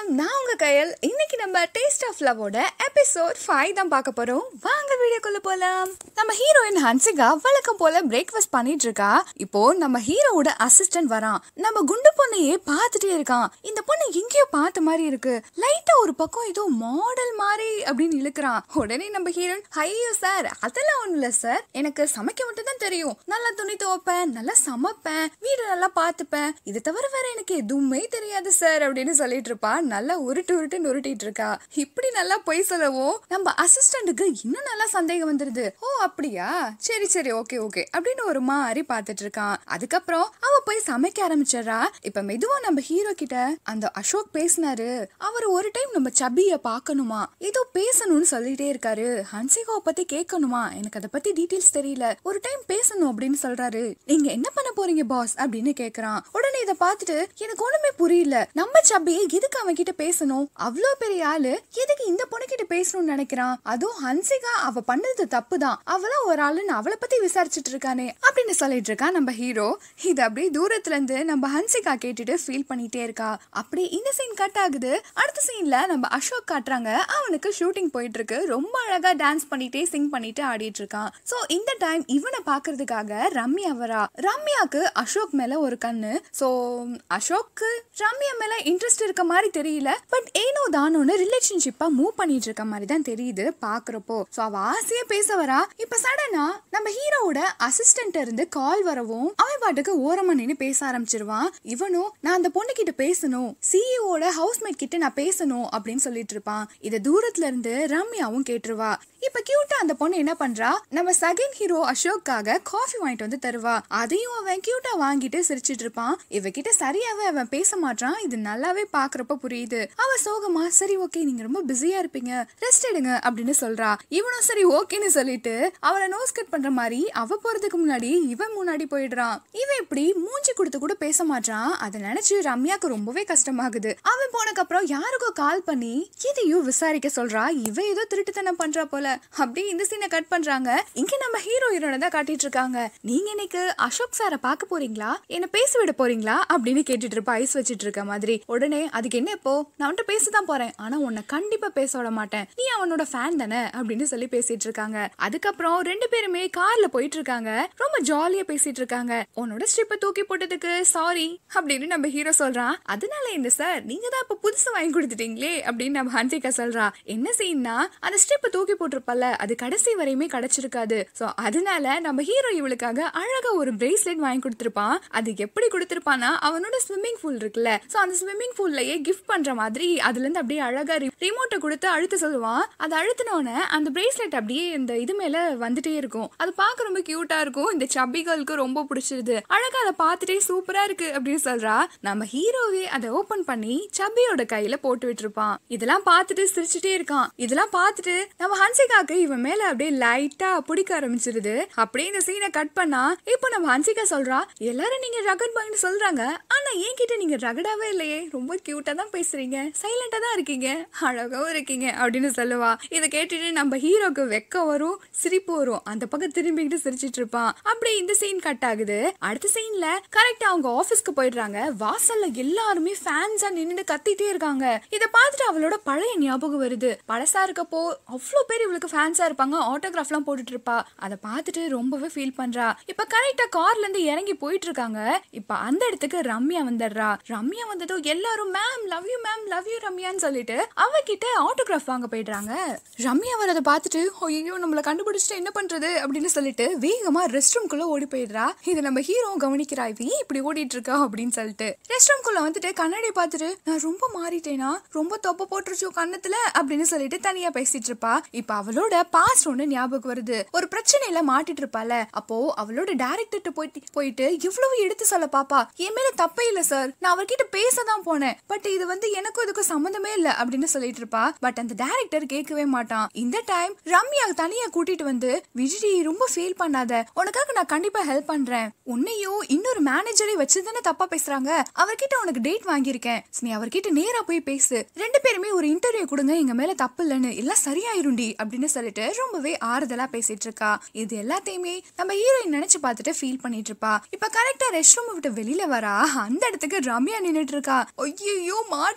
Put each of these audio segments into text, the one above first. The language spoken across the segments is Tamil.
நான் உங்க கையல் இன்னைக்கு நம்ம டேஸ்ட் ஆஃப் லவோட எபிசோட் ஃபைவ் தான் பார்க்க போறோம் வாங்க வீடியோக்குள்ள போலாம் நம்ம ஹீரோயின் ஹன்சிகா வழக்கம் போல பிரேக்ஃபாஸ்ட் பண்ணிட்டு இருக்கா இப்போ நம்ம ஹீரோவோட அசிஸ்டன்ட் வரான் நம்ம குண்டு பொண்ணையே பார்த்துட்டே இருக்கான் இந்த பொண்ணு எங்கேயோ பார்த்த மாதிரி இருக்கு லைட்டா ஒரு பக்கம் ஏதோ மாடல் மாதிரி அப்படின்னு இழுக்கிறான் உடனே நம்ம ஹீரோயின் ஐயோ சார் அதெல்லாம் ஒண்ணும் இல்ல சார் எனக்கு சமைக்க மட்டும் தான் தெரியும் நல்லா துணி துவைப்பேன் நல்லா சமைப்பேன் வீடு நல்லா பார்த்துப்பேன் இது தவிர வேற எனக்கு எதுவுமே தெரியாது சார் அப்படின்னு சொல்லிட்டு இருப்பா நல்லா உருட்டு உருட்டுன்னு உருட்டிட்டு இருக்கா இப்படி நல்லா பொய் சொல்லவும் நம்ம அசிஸ்டண்ட்டுக்கு இன்னும் நல்லா சந்தேகம் வந்துருது ஓ அப்படியா சரி சரி ஓகே ஓகே அப்படின்னு ஒரு மாதிரி பார்த்துட்டு இருக்கான் அதுக்கப்புறம் அவ போய் சமைக்க ஆரம்பிச்சிடறா இப்ப மெதுவா நம்ம ஹீரோ கிட்ட அந்த அசோக் பேசினாரு அவர் ஒரு டைம் நம்ம சபிய பார்க்கணுமா ஏதோ பேசணும்னு சொல்லிட்டே இருக்காரு ஹன்சிகாவை பத்தி கேட்கணுமா எனக்கு அதை பத்தி டீடைல்ஸ் தெரியல ஒரு டைம் பேசணும் அப்படின்னு சொல்றாரு நீங்க என்ன பண்ண போறீங்க பாஸ் அப்படின்னு கேக்குறான் உடனே இதை பார்த்துட்டு எனக்கு ஒண்ணுமே புரியல நம்ம சபியை எதுக்கு அவன் கிட்ட பேசணும் அவ்வளோ பெரிய ஆளு எதுக்கு இந்த பொண்ணு கிட்ட பேசணும்னு நினைக்கிறான் அதுவும் ஹன்சிகா அவ பண்ணது தப்பு தான் அவளும் ஒரு ஆளுன்னு அவளை பத்தி விசாரிச்சுட்டு இருக்கானே அப்படின்னு சொல்லிட்டு இருக்கா நம்ம ஹீரோ இது அப்படியே தூரத்துல இருந்து நம்ம ஹன்சிகா கேட்டுட்டு ஃபீல் பண்ணிட்டே இருக்கா அப்படி இந்த சீன் கட் ஆகுது அடுத்த சீன்ல நம்ம அசோக் காட்டுறாங்க அவனுக்கு ஷூட்டிங் போயிட்டு இருக்கு ரொம்ப அழகா டான்ஸ் பண்ணிட்டே சிங் பண்ணிட்டு ஆடிட்டு இருக்கான் சோ இந்த டைம் இவனை பாக்குறதுக்காக ரம்யா வரா ரம்யாக்கு அசோக் மேல ஒரு கண்ணு சோ அசோக்கு ரம்யா மேல இன்ட்ரெஸ்ட் இருக்க மாதிரி தெரியல பட் ஏனோ தானோன்னு ரிலேஷன்ஷிப்பா மூவ் பண்ணிட்டு இருக்க மாதிரி தான் தெரியுது பாக்குறப்போ சோ அவ ஆசையா பேச வரா இப்ப சடனா நம்ம ஹீரோவோட அசிஸ்டன்ட் இருந்து கால் வரவும் அவன் பாட்டுக்கு ஓரமா நின்னு பேச ஆரம்பிச்சிருவான் இவனும் நான் அந்த பொண்ணு கிட்ட பேசணும் சிஇஓட ஹவுஸ்மேட் கிட்ட நான் பேசணும் அப்படின்னு சொல்லிட்டு இருப்பான் இத தூரத்துல இருந்து ரம்யாவும் கேட்டுருவா இப்ப கியூட்டா அந்த பொண்ணு என்ன பண்றா நம்ம செகண்ட் ஹீரோ அசோக்காக காஃபி வாங்கிட்டு வந்து தருவா அதையும் அவன் கியூட்டா வாங்கிட்டு சிரிச்சிட்டு இருப்பான் இவகிட்ட சரியாவே அவன் பேச மாட்டான் இது நல்லாவே பாக்குறப்ப புரியுது அவ சோகமா சரி ஓகே நீங்க ரொம்ப பிஸியா இருப்பீங்க ரெஸ்ட் எடுங்க அப்படின்னு சொல்றா இவனும் சரி ஓகேன்னு சொல்லிட்டு அவளை நோஸ் கட் பண்ற மாதிரி அவ போறதுக்கு முன்னாடி இவன் முன்னாடி போயிடுறான் இவன் இப்படி மூஞ்சி கொடுத்து கூட பேச மாட்டான் அதை நினைச்சு ரம்யாக்கு ரொம்பவே கஷ்டமாகுது அவன் போனக்கு அப்புறம் யாருக்கோ கால் பண்ணி இதையும் விசாரிக்க சொல்றா இவ ஏதோ திருட்டுத்தனம் பண்றா போல அப்படி இந்த சீனை கட் பண்றாங்க இங்க நம்ம ஹீரோ ஹீரோனை தான் காட்டிட்டு இருக்காங்க நீங்க இன்னைக்கு அசோக் சாரை பார்க்க போறீங்களா என்ன பேச விட போறீங்களா அப்படின்னு கேட்டுட்டு இருப்பா ஐஸ் வச்சிட்டு இருக்க மாதிரி உடனே அதுக்கு என்ன இப்போ நான் அவன்கிட்ட பேசதான் போறேன் ஆனா உன்னை கண்டிப்பா பேச விட மாட்டேன் நீ அவனோட ஃபேன் தானே அப்படின்னு சொல்லி பேசிட்டு இருக்காங்க அதுக்கப்புறம் ரெண்டு பேருமே கார்ல போயிட்டு இருக்காங்க ரொம்ப ஜாலியா பேசிட்டு இருக்காங்க உன்னோட ஸ்ட்ரிப்பை தூக்கி போட்டதுக்கு சாரி அப்படின்னு நம்ம ஹீரோ சொல்றான் அதனால என்ன சார் நீங்க தான் இப்ப புதுசு வாங்கி கொடுத்துட்டீங்களே அப்படின்னு நம்ம ஹன்சிகா சொல்றா என்ன சீன்னா அந்த ஸ்ட்ரிப்பை தூக்கி போட்டிருப்பல்ல அது கடைசி வரையுமே கிடைச்சிருக்காது சோ அதனால நம்ம ஹீரோ இவளுக்காக அழகா ஒரு பிரேஸ்லெட் வாங்கி கொடுத்திருப்பான் அது எப்படி கொடுத்திருப்பானா அவனோட ஸ்விம்மிங் பூல் இருக்குல்ல சோ அந்த ஸ்விம்மிங் பூல்லயே கிஃப்ட் பண்ற மாதிரி அதுல இருந்து அப்படியே அழகா ரிமோட்டை கொடுத்து அழுத்த சொல்லுவான் அது அழுத்தினோடனே அந்த பிரேஸ்லெட் அப்படியே இந்த இது மேல வந்துட்டே இருக்கும் அது பார்க்க ரொம்ப கியூட்டா இருக்கும் இந்த சப்பி கேர்ளுக்கு ரொம்ப பிடிச்சிருது அழகா அதை பார்த்துட்டே சூப்பரா இருக்கு அப்படின்னு சொல்றா நம்ம ஹீரோவே அதை ஓபன் பண்ணி சப்பியோட கையில போட்டு விட்டுருப்பான் இதெல்லாம் பார்த்துட்டு சிரிச்சுட்டே இருக்கான் இதெல்லாம் பார்த்துட்டு நம்ம ஹன்சிகாக்கு இவன் மேல அப்படியே லைட்டா பிடிக்க ஆரம்பிச்சிருது அப்படியே இந்த சீனை கட் பண்ணா இப்போ நம்ம ஹன்சிகா சொல்றா எல்லாரும் நீங்க ரகட் பாய்னு சொல்றாங்க ஆனா என்கிட்ட நீங்க ரகடாவே இல்லையே ரொம்ப கியூட்டா தான் பேசுறீங்க சைலண்டா தான் இருக்கீங்க அழகாவும் இருக்கீங்க அப்படின்னு சொல்லுவா இதை கேட்டுட்டு நம்ம ஹீரோக்கு வெக்க வரும் சிரிப்பு வரும் அந்த பக்கம் திரும்பிக்கிட்டு சிரிச்சிட்டு இருப்பான் அப்படியே இந்த சீன் கட் ஆகுது அடுத்த சீன்ல கரெக்டா அவங்க ஆபீஸ்க்கு போயிடுறாங்க வாசல்ல எல்லாருமே ஃபேன்ஸா நின்னுட்டு கத்திட்டே இருக்காங்க இத பார்த்துட்டு அவளோட பழைய ஞாபகம் வருது பழசா இருக்கப்போ அவ்வளோ பேர் இவளுக்கு ஃபேன்ஸா இருப்பாங்க ஆட்டோகிராஃப் எல்லாம் போட்டுட்டு இருப்பா அதை பார்த்துட்டு ரொம்பவே ஃபீல் பண்றா இப்ப கரெக்டா கார்ல இருந்து இறங்கி போயிட்டு இருக்காங்க இப்ப அந்த இடத்துக்கு ரம்யா வந்துடுறா ரம்யா வந்ததும் எல்லாரும் ma'am love you ma'am love you ரம்யான்னு சொல்லிட்டு அவகிட்ட ஆட்டோகிராஃப் வாங்க போயிடுறாங்க ரம்யா வரதை பார்த்துட்டு ஐயோ நம்மள கண்டுபிடிச்சிட்டு என்ன பண்றது அப்படின்னு சொல்லிட்டு வேகமா ரெஸ்ட் ரூம்குள்ள ஓடி போயிடுறா இது நம்ம ஹீரோ கவனிக்கிறா இவ ஏன் இப்படி ஓடிட்டு இருக்கா அப்படின்னு சொல்லிட்டு ரெஸ்ட் ரூம்குள்ள வந்துட்டு கண்ணாடி பார்த்துட்டு நான் ரொம்ப மாறிட்டேனா ரொம்ப தொப்ப போட்டுருச்சோ கண்ணத்துல அப்படின்னு சொல்லிட்டு தனியா பேசிட்டு இருப்பா இப்ப அவளோட பாஸ்ட் ஒண்ணு ஞாபகம் வருது ஒரு பிரச்சனையில மாட்டிட்டு இருப்பால அப்போ அவளோட டேரக்டர்கிட்ட போயிட்டு போயிட்டு இவ்வளவு எடுத்து சொல்ல பாப்பா என் மேல தப்பே இல்ல சார் நான் அவர்கிட்ட பேச தான் போனேன் பட் இது வந்து எனக்கும் இதுக்கும் சம்மந்தமே இல்ல அப்படின்னு சொல்லிட்டு இருப்பா பட் அந்த டேரக்டர் கேட்கவே மாட்டான் இந்த டைம் ரம்யா தனியா கூட்டிட்டு வந்து விஜி ரொம்ப ஃபீல் பண்ணாத உனக்காக நான் கண்டிப்பா ஹெல்ப் பண்றேன் உன்னையும் இன்னொரு மேனேஜரை வச்சு தானே தப்பா பேசுறாங்க அவர்கிட்ட உனக்கு டேட் வாங்கியிருக்கேன் நீ அவர்கிட்ட நேரா போய் பேசு ரெண்டு பேருமே ஒரு இன்டர்வியூ கொடுங்க எங்க மேல தப்பு இல்லைன்னு எல்லாம் சரியாயிரும்டி அப்படின்னு சொல்லிட்டு ரொம்பவே ஆறுதலா பேசிட்டு இருக்கா இது எல்லாத்தையுமே நம்ம ஹீரோயின் நினைச்சு பார்த்துட்டு ஃபீல் பண்ணிட்டு இருப்பா இப்ப கரெக்டா ரெஸ்ட் ரூம் விட்டு வெளியில வரா அந்த இடத்துக்கு ரம்யா நின்னுட்டு இருக்கா ஐயோ மாட்ட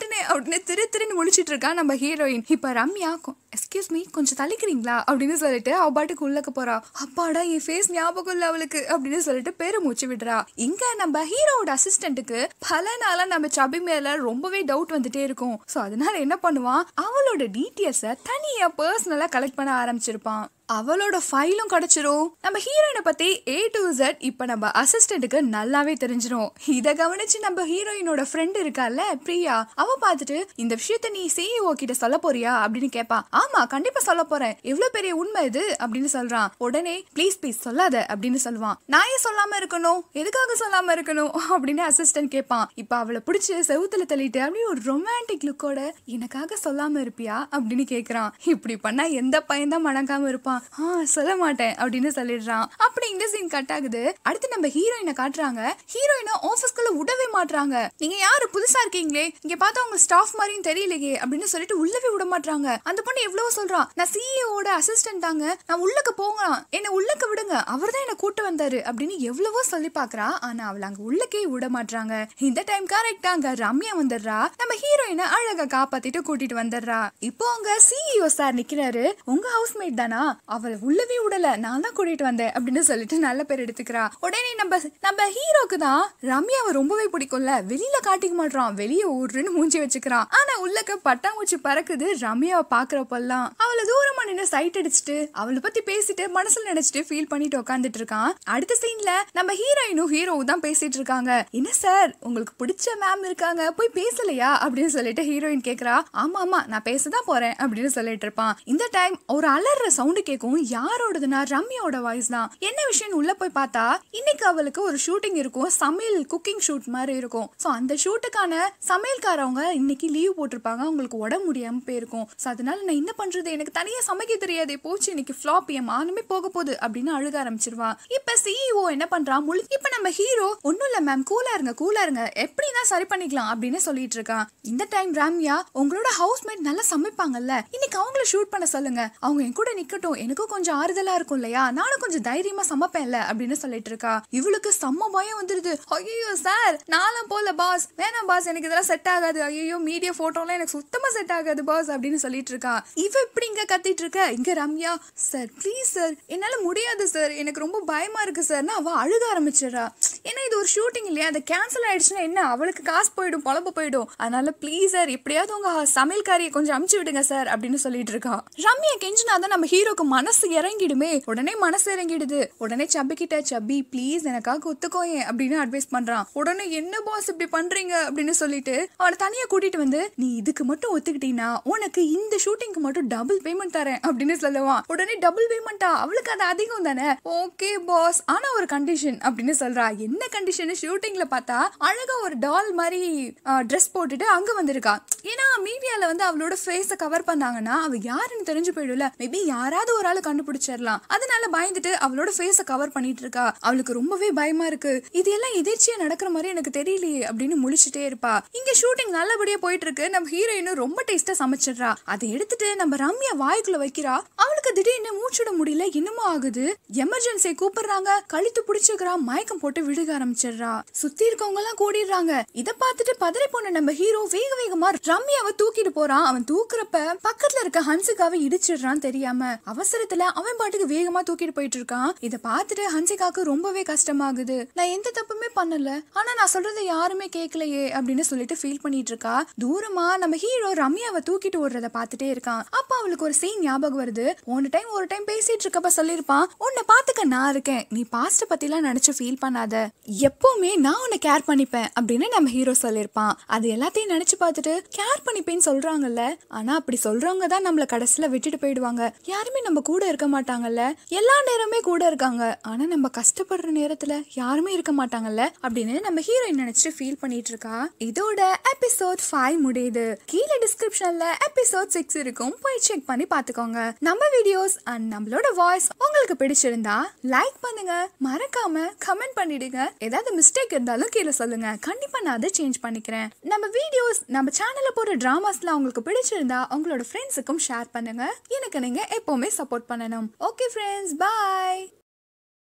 மாட்டேனே அப்படின்னு திரு திருன்னு முழிச்சிட்டு இருக்கா நம்ம ஹீரோயின் இப்ப ரம்யா எக்ஸ்கியூஸ் மீ கொஞ்சம் தள்ளிக்கிறீங்களா அப்படின்னு சொல்லிட்டு அவ பாட்டுக்கு உள்ளக்க போறா அப்பாடா என் ஃபேஸ் ஞாபகம் இல்ல அவளுக்கு அப்படின்னு சொல்லிட்டு பேரு மூச்சு விடுறா இங்க நம்ம ஹீரோவோட அசிஸ்டன்ட்டுக்கு பல நாளா நம்ம சபி மேல ரொம்பவே டவுட் வந்துட்டே இருக்கும் சோ அதனால என்ன பண்ணுவான் அவளோட டீட்டெயில்ஸை தனியா பர்சனலா கலெக்ட் பண்ண ஆரம்பிச்சிருப்பான் அவளோட ஃபைலும் கிடைச்சிரும் நம்ம ஹீரோயினை பத்தி ஏ டு Z இப்ப நம்ம அசிஸ்டன்ட்டுக்கு நல்லாவே தெரிஞ்சிரும் இத கவனிச்சு நம்ம ஹீரோயினோட ஃப்ரெண்ட் இருக்கால பிரியா அவ பார்த்துட்டு இந்த விஷயத்த நீ சிஇஓ கிட்ட சொல்ல போறியா அப்படின்னு கேப்பா ஆமா கண்டிப்பா சொல்ல போறேன் எவ்வளவு பெரிய உண்மை இது அப்படின்னு சொல்றான் உடனே ப்ளீஸ் ப்ளீஸ் சொல்லாத அப்படின்னு சொல்லுவான் நான் ஏன் சொல்லாம இருக்கணும் எதுக்காக சொல்லாம இருக்கணும் அப்படின்னு அசிஸ்டன்ட் கேட்பான் இப்ப அவளை பிடிச்சு செவுத்துல தள்ளிட்டு அப்படியே ஒரு ரொமான்டிக் லுக்கோட எனக்காக சொல்லாம இருப்பியா அப்படின்னு கேக்குறான் இப்படி பண்ணா எந்த பையன் தான் மணக்காம இருப்பான் ஆ சொல்ல மாட்டேன் அப்படின்னு சொல்லிடுறான் அப்படி இந்த சீன் கட் ஆகுது அடுத்து நம்ம ஹீரோயினை காட்டுறாங்க ஹீரோயினை ஆபீஸ்க்குள்ள விடவே மாட்றாங்க நீங்க யாரு புதுசா இருக்கீங்களே இங்க பார்த்தா உங்க ஸ்டாஃப் மாதிரியும் தெரியலையே அப்படின்னு சொல்லிட்டு உள்ளவே விட மாட்றாங்க அந்த பொண்ணு எவ்வளவோ சொல்றான் நான் சிஇஓட அசிஸ்டன்ட் தாங்க நான் உள்ளக்க போகலாம் என்ன உள்ளக்க விடுங்க அவர் தான் என்ன கூட்டு வந்தாரு அப்படின்னு எவ்வளவோ சொல்லி பாக்குறா ஆனா அவள அங்க உள்ளக்கே விட மாட்றாங்க இந்த டைம் கரெக்டா அங்க ரம்யா வந்துடுறா நம்ம ஹீரோயினை அழகா காப்பாத்திட்டு கூட்டிட்டு வந்துடுறா இப்போ அங்க சிஇஓ சார் நிக்கிறாரு உங்க ஹவுஸ்மேட் தானா அவளை உள்ளவே விடல நான் தான் கூட்டிட்டு வந்தேன் அப்படின்னு சொல்லிட்டு நல்ல பேர் எடுத்துக்கிறா உடனே நம்ம நம்ம ஹீரோக்கு தான் ரம்யாவை ரொம்பவே பிடிக்கும்ல வெளியில காட்டிக்க மாட்டான் வெளியே ஊருன்னு மூஞ்சி வச்சுக்கிறான் ஆனா உள்ளக்க பட்டாம்பூச்சி பறக்குது ரம்யாவை பாக்குறப்பெல்லாம் அவளை தூரமா நின்று சைட் அடிச்சுட்டு அவளை பத்தி பேசிட்டு மனசுல நினைச்சிட்டு ஃபீல் பண்ணிட்டு உட்காந்துட்டு இருக்கான் அடுத்த சீன்ல நம்ம ஹீரோயினும் ஹீரோவும் தான் பேசிட்டு இருக்காங்க என்ன சார் உங்களுக்கு பிடிச்ச மேம் இருக்காங்க போய் பேசலையா அப்படின்னு சொல்லிட்டு ஹீரோயின் கேக்குறா ஆமா ஆமா நான் பேசதான் போறேன் அப்படின்னு சொல்லிட்டு இருப்பான் இந்த டைம் ஒரு அலற சவுண்டு கேட்கும் யாரோடதுன்னா ரம்யாவோட வாய்ஸ் தான் என்ன விஷயம் உள்ள போய் பார்த்தா இன்னைக்கு அவளுக்கு ஒரு ஷூட்டிங் இருக்கும் சமையல் குக்கிங் ஷூட் மாதிரி இருக்கும் ஸோ அந்த ஷூட்டுக்கான சமையல்காரவங்க இன்னைக்கு லீவ் போட்டிருப்பாங்க அவங்களுக்கு உடம்பு முடியாம போயிருக்கும் ஸோ அதனால நான் என்ன பண்றது எனக்கு தனியா சமைக்க தெரியாதே போச்சு இன்னைக்கு ஃபிளாப் என் மானமே போக போகுது அப்படின்னு அழுக ஆரம்பிச்சிருவா இப்ப சிஇஓ என்ன பண்றான் முழு இப்ப நம்ம ஹீரோ ஒன்னும் இல்ல மேம் கூலா இருங்க கூலா இருங்க எப்படின்னா சரி பண்ணிக்கலாம் அப்படின்னு சொல்லிட்டு இருக்கான் இந்த டைம் ராம்யா உங்களோட ஹவுஸ்மேட் நல்லா சமைப்பாங்கல்ல இன்னைக்கு அவங்கள ஷூட் பண்ண சொல்லுங்க அவங்க என் கூட நிக்கட்டும் எனக்கும் கொஞ்சம் ஆறுதலா இருக்கும் இல்லையா நானும் கொஞ்சம் தைரியமா சமைப்பேன்ல அப்படின்னு சொல்லிட்டு இருக்கா இவளுக்கு செம்ம பயம் வந்துருது ஐயோ சார் நானும் போல பாஸ் வேணாம் பாஸ் எனக்கு இதெல்லாம் செட் ஆகாது ஐயோ மீடியா போட்டோலாம் எனக்கு சுத்தமா செட் ஆகாது பாஸ் அப்படின்னு சொல்லிட்டு இருக்கா இவ இப்படி இங்க கத்திட்டு இருக்க இங்க ரம்யா சார் ப்ளீஸ் சார் என்னால முடியாது சார் எனக்கு ரொம்ப பயமா இருக்கு சார்னா அவ அழுக ஆரம்பிச்சிடறா ஏன்னா இது ஒரு ஷூட்டிங் இல்லையா அது கேன்சல் ஆயிடுச்சுன்னா என்ன அவளுக்கு காசு போயிடும் பொழப்பு போயிடும் அதனால ப்ளீஸ் சார் எப்படியாவது உங்க சமையல்காரியை கொஞ்சம் அமுச்சு விடுங்க சார் அப்படின்னு சொல்லிட்டு இருக்கா ரம்யா கெஞ்சினா தான் நம்ம ஹீரோக்கு மனசு இறங்கிடுமே உடனே மனசு இறங்கிடுது உடனே சப்பி கிட்ட சப்பி ப்ளீஸ் எனக்காக ஒத்துக்கோயேன் அப்படின்னு அட்வைஸ் பண்றான் உடனே என்ன பாஸ் இப்படி பண்றீங்க அப்படின்னு சொல்லிட்டு அவனை தனியா கூட்டிட்டு வந்து நீ இதுக்கு மட்டும் ஒத்துக்கிட்டீங்கன்னா உனக்கு இந்த ஷூட்டிங்க்கு மட்டும் டபுள் பேமெண்ட் தரேன் அப்படின்னு சொல்லுவான் உடனே டபுள் பேமெண்டா அவளுக்கு அது அதிகம் தானே ஓகே பாஸ் ஆனா ஒரு கண்டிஷன் அப்படின்னு சொல்றா என்ன கண்டிஷன் ஷூட்டிங்ல பார்த்தா அழகா ஒரு டால் மாதிரி ட்ரெஸ் போட்டுட்டு அங்க வந்திருக்கா ஏன்னா மீடியால வந்து அவளோட ஃபேஸை கவர் பண்ணாங்கன்னா அவ யாருன்னு தெரிஞ்சு போயிடும்ல மேபி யாராவது ஒரு ஆளு கண்டுபிடிச்சிடலாம் அதனால பயந்துட்டு அவளோட ஃபேஸை கவர் பண்ணிட்டு இருக்கா அவளுக்கு ரொம்பவே பயமா இருக்கு இது எல்லாம் எதிர்ச்சியா நடக்கிற மாதிரி எனக்கு தெரியலையே அப்படின்னு முழிச்சிட்டே இருப்பா இங்க ஷூட்டிங் நல்லபடியா போயிட்டு இருக்கு நம்ம ஹீரோயினும் ரொம்ப டேஸ்டா சமைச்சிடுறா அதை எடுத்துட்டு நம்ம ரம்யா வாய்க்குள்ள வைக்கிறா அவளுக்கு திடீர்னு மூச்சுட முடியல என்னமோ ஆகுது எமர்ஜென்சி கூப்பிடுறாங்க கழுத்து பிடிச்சுக்கிறா மயக்கம் போட்டு விழுக ஆரம்பிச்சிடுறா சுத்தி இருக்கவங்க எல்லாம் கூடிடுறாங்க இத பார்த்துட்டு பதறி போன நம்ம ஹீரோ வேக வேகமா ரம்யாவை தூக்கிட்டு போறான் அவன் தூக்குறப்ப பக்கத்துல இருக்க ஹன்சிகாவை இடிச்சிடுறான் தெரியாம அவசரத்துல அவன் பாட்டுக்கு வேகமா தூக்கிட்டு போயிட்டு இருக்கான் இத பார்த்துட்டு ஹன்சிகாக்கு ரொம்பவே கஷ்டமாகுது நான் எந்த தப்புமே பண்ணல ஆனா நான் சொல்றதை யாருமே கேட்கலையே அப்படின்னு சொல்லிட்டு ஃபீல் பண்ணிட்டு இருக்கா தூரமா நம்ம ஹீரோ ரம்யாவை தூக்கிட்டு ஓடுறத பார்த்துட்டே இருக்கான் அப்ப அவளுக்கு ஒரு சீன் ஞாபகம் வருது போன டைம் ஒரு டைம் பேசிட்டு இருக்கப்ப சொல்லிருப்பான் உன்னை பாத்துக்க நான் இருக்கேன் நீ பாஸ்ட பத்திலாம் நினைச்சு ஃபீல் பண்ணாத எப்பவுமே நான் உன்னை கேர் பண்ணிப்பேன் அப்படின்னு நம்ம ஹீரோ சொல்லியிருப்பான் அது எல்லாத்தையும் நினைச்சு பார்த்துட்டு கேர் பண்ணிப்பேன்னு சொல்றாங்கல்ல ஆனா அப்படி சொல்றவங்க தான் நம்மள கடைசியில விட்டுட்டு போயிடுவாங்க யாருமே நம்ம கூட இருக்க மாட்டாங்கல்ல எல்லா நேரமே கூட இருக்காங்க ஆனா நம்ம கஷ்டப்படுற நேரத்துல யாருமே இருக்க மாட்டாங்கல்ல அப்படின்னு நம்ம ஹீரோயின் நினைச்சிட்டு ஃபீல் பண்ணிட்டு இருக்கா இதோட எபிசோட் ஃபைவ் முடியுது கீழே டிஸ்கிரிப்ஷன்ல எபிசோட் சிக்ஸ் இருக்கும் போய் செக் பண்ணி பாத்துக்கோங்க நம்ம வீடியோஸ் அண்ட் நம்மளோட வாய்ஸ் உங்களுக்கு பிடிச்சிருந்தா லைக் பண்ணுங்க மறக்காம கமெண்ட் பண்ணிடுங்க ஏதாவது மிஸ்டேக் இருந்தாலும் கீழே சொல்லுங்க கண்டிப்பா நான் அதை சேஞ்ச் பண்ணிக்கிறேன் நம்ம வீடியோஸ் நம்ம சேனல்ல போற டிராமாஸ்லாம் உங்களுக்கு பிடிச்சிருந்தா உங்களோட ஃப்ரெண்ட்ஸுக்கும் ஷேர் பண்ணுங்க எனக்கு நீங்க எப்பவுமே சப்போர்ட் பண்ணணும் ஓகே ஃப்ரெண்ட்ஸ் பாய்